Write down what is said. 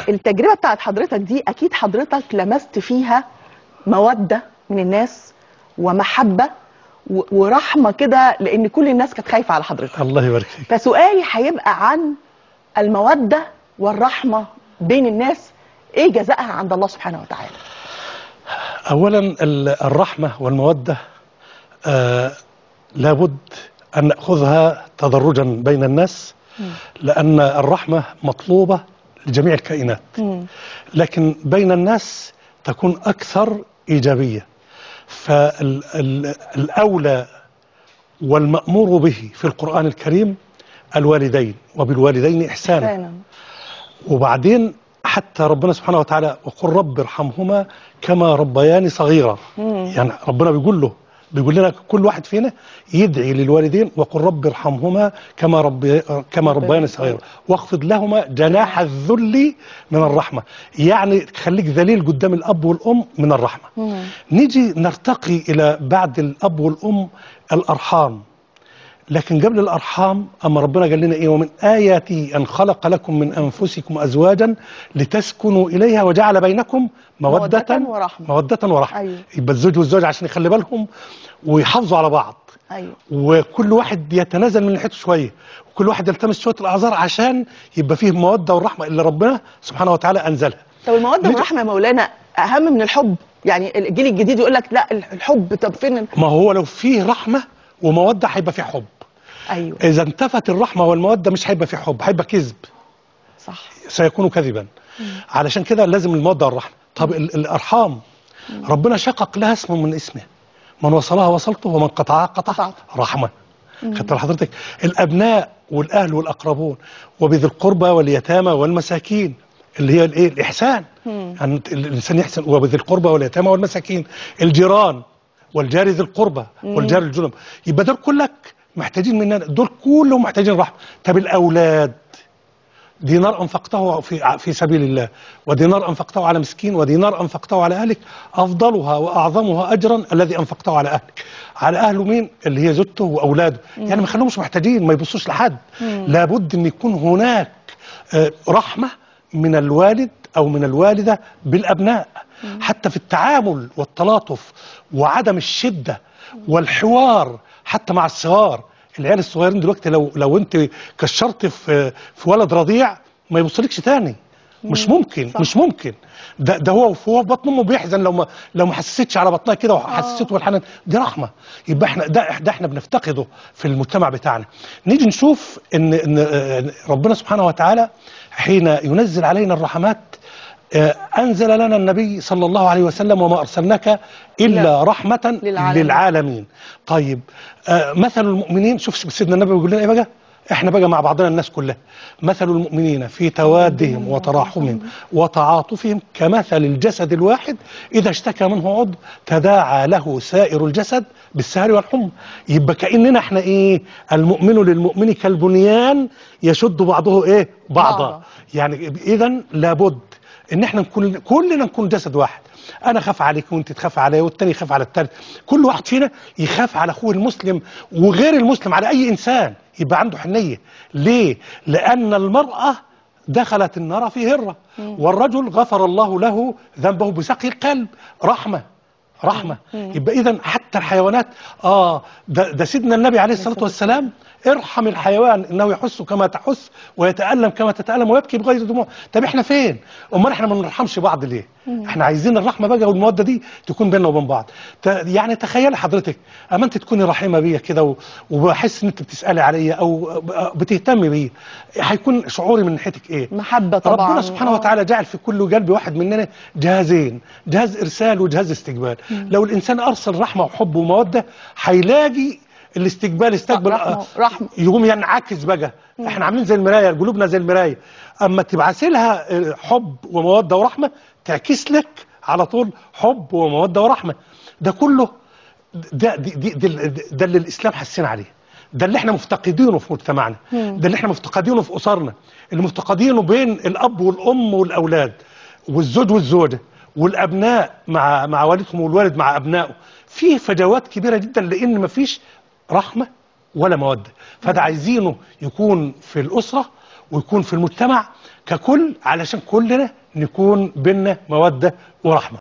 التجربه بتاعت حضرتك دي اكيد حضرتك لمست فيها موده من الناس ومحبه و- ورحمه كده لان كل الناس كانت خايفه على حضرتك الله يبارك فيك فسؤالي هيبقى عن الموده والرحمه بين الناس ايه جزائها عند الله سبحانه وتعالى اولا ال- الرحمه والموده آه لابد ان ناخذها تدرجا بين الناس لان الرحمه مطلوبه لجميع الكائنات لكن بين الناس تكون اكثر ايجابيه فالاولى والمامور به في القران الكريم الوالدين وبالوالدين احسانا فعلا وبعدين حتى ربنا سبحانه وتعالى وقل رب ارحمهما كما ربياني صغيرا يعني ربنا بيقول له بيقول لنا كل واحد فينا يدعي للوالدين وقل رب ارحمهما كما ربي كما ربياني صغيرا واخفض لهما جناح الذل من الرحمه يعني خليك ذليل قدام الاب والام من الرحمه نيجي نرتقي الى بعد الاب والام الارحام لكن قبل الارحام اما ربنا قال لنا ايه ومن اياته ان خلق لكم من انفسكم ازواجا لتسكنوا اليها وجعل بينكم موده مودة ورحمة. موده ورحمه أيوة. يبقى الزوج والزوج عشان يخلي بالهم ويحافظوا على بعض ايوه وكل واحد يتنازل من ناحيته شويه وكل واحد يلتمس شويه الاعذار عشان يبقى فيه الموده والرحمه اللي ربنا سبحانه وتعالى انزلها طب الموده نيجي- والرحمه يا مولانا اهم من الحب يعني الجيل الجديد يقول لك لا الحب طب فين ال- ما هو لو فيه رحمه وموده هيبقى فيه حب ايوه اذا انتفت الرحمه والموده مش هيبقى فيه حب هيبقى كذب صح سيكون كذبا علشان كده لازم الموده والرحمه طب ال- الارحام ربنا شقق لها اسم من اسمه من وصلها وصلته ومن قطعها قطع قطعت. رحمه خدت حضرتك الابناء والاهل والاقربون وبذي القربى واليتامى والمساكين اللي هي الايه الاحسان يعني الانسان يحسن وبذي القربى واليتامى والمساكين الجيران والجار ذي القربى والجار الجنب يبقى دول كلك محتاجين مننا دول كلهم محتاجين رحمه طب الاولاد دينار انفقته في في سبيل الله ودينار انفقته على مسكين ودينار انفقته على اهلك افضلها واعظمها اجرا الذي انفقته على اهلك على اهله مين اللي هي زوجته واولاده يعني ما خلوهمش محتاجين ما يبصوش لحد لابد ان يكون هناك آه، رحمه من الوالد او من الوالده بالابناء حتى في التعامل والتلاطف وعدم الشده والحوار حتى مع الصغار العيال الصغيرين دلوقتي لو لو انت كشرت في في ولد رضيع ما يبصلكش تاني مش ممكن صح. مش ممكن ده ده هو هو في بطن امه بيحزن لو ما لو ما حسستش على بطنها كده وحسسته بالحنان دي رحمه يبقى احنا ده ده احنا بنفتقده في المجتمع بتاعنا نيجي نشوف ان ان آه، ربنا سبحانه وتعالى حين ينزل علينا الرحمات آه، انزل لنا النبي صلى الله عليه وسلم وما ارسلناك الا رحمه للعالمين. للعالمين طيب آه، مثل المؤمنين شوف سيدنا النبي بيقول لنا ايه بقى احنا بقى مع بعضنا الناس كلها مثل المؤمنين في توادهم وتراحمهم وتعاطفهم كمثل الجسد الواحد اذا اشتكى منه عضو تداعى له سائر الجسد بالسهر والحمى يبقى كاننا احنا ايه المؤمن للمؤمن كالبنيان يشد بعضه ايه بعضا بعضا. يعني اذا لابد ان احنا نكون كلنا نكون جسد واحد انا خاف عليك وانت تخاف عليا والتاني يخاف على التالت كل واحد فينا يخاف على اخوه المسلم وغير المسلم على اي انسان يبقى عنده حنيه ليه لان المراه دخلت النار في هره والرجل غفر الله له ذنبه بسقي القلب رحمه رحمه يبقى اذا حتى الحيوانات اه ده, ده سيدنا النبي عليه الصلاه والسلام ارحم الحيوان انه يحس كما تحس ويتالم كما تتالم ويبكي بغير دموع طب احنا فين امال احنا ما بنرحمش بعض ليه احنا عايزين الرحمه بقى والموده دي تكون بيننا وبين بعض ت- يعني تخيل حضرتك اما انت تكوني رحيمه بيا كده و- وبحس ان انت بتسالي عليا او بتهتمي بيا هيكون شعوري من ناحيتك ايه محبه طبعا ربنا سبحانه آه. وتعالى جعل في كل قلب واحد مننا جهازين جهاز ارسال وجهاز استقبال لو الانسان ارسل رحمه وحب وموده هيلاقي الاستقبال استقبل رحمة- رحمة. يقوم ينعكس بقى احنا عاملين زي المرايه قلوبنا زي المرايه اما تبعث لها آه، حب وموده ورحمه تعكس لك على طول حب وموده ورحمه ده كله ده دي دي دي ده اللي الاسلام حسنا عليه ده اللي احنا مفتقدينه في مجتمعنا ده اللي احنا مفتقدينه في اسرنا اللي مفتقدينه بين الاب والام والاولاد والزوج والزوجه والابناء مع مع والدهم والوالد مع ابنائه في فجوات كبيره جدا لان مفيش رحمه ولا موده فده عايزينه يكون في الاسره ويكون في المجتمع ككل علشان كلنا نكون بينا موده ورحمه